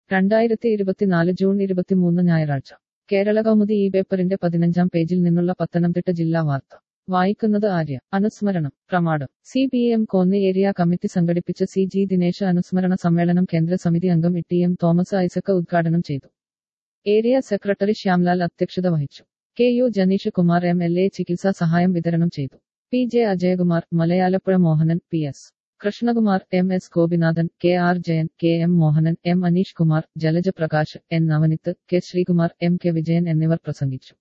രണ്ടായിരത്തി ഇരുപത്തിനാല് ജൂൺ ഇരുപത്തിമൂന്ന് ഞായറാഴ്ച കേരള കൗമുദി ഈ പേപ്പറിന്റെ പതിനഞ്ചാം പേജിൽ നിന്നുള്ള പത്തനംതിട്ട ജില്ലാ വാർത്ത വായിക്കുന്നത് ആര്യ അനുസ്മരണം പ്രമാണം C P M Konni area committee സംഘടിപ്പിച്ച സി ജി ദിനേശ് അനുസ്മരണ സമ്മേളനം കേന്ദ്ര സമിതി അംഗം E T M Thomas Isaac ഉദ്ഘാടനം ചെയ്തു ഏരിയ സെക്രട്ടറി ശ്യാംലാൽ അധ്യക്ഷത വഹിച്ചു K U Janeesh Kumar M L A ചികിത്സാ സഹായം വിതരണം ചെയ്തു P J Ajayakumar Malayalappuzha Mohanan P S Krishnakumar M S Gopinathan K R Jayan K M Mohanan M Aneesh Kumar Jalaja Prakash N Navaneeth K Sreekumar M K Vijayan എന്നിവർ പ്രസംഗിച്ചു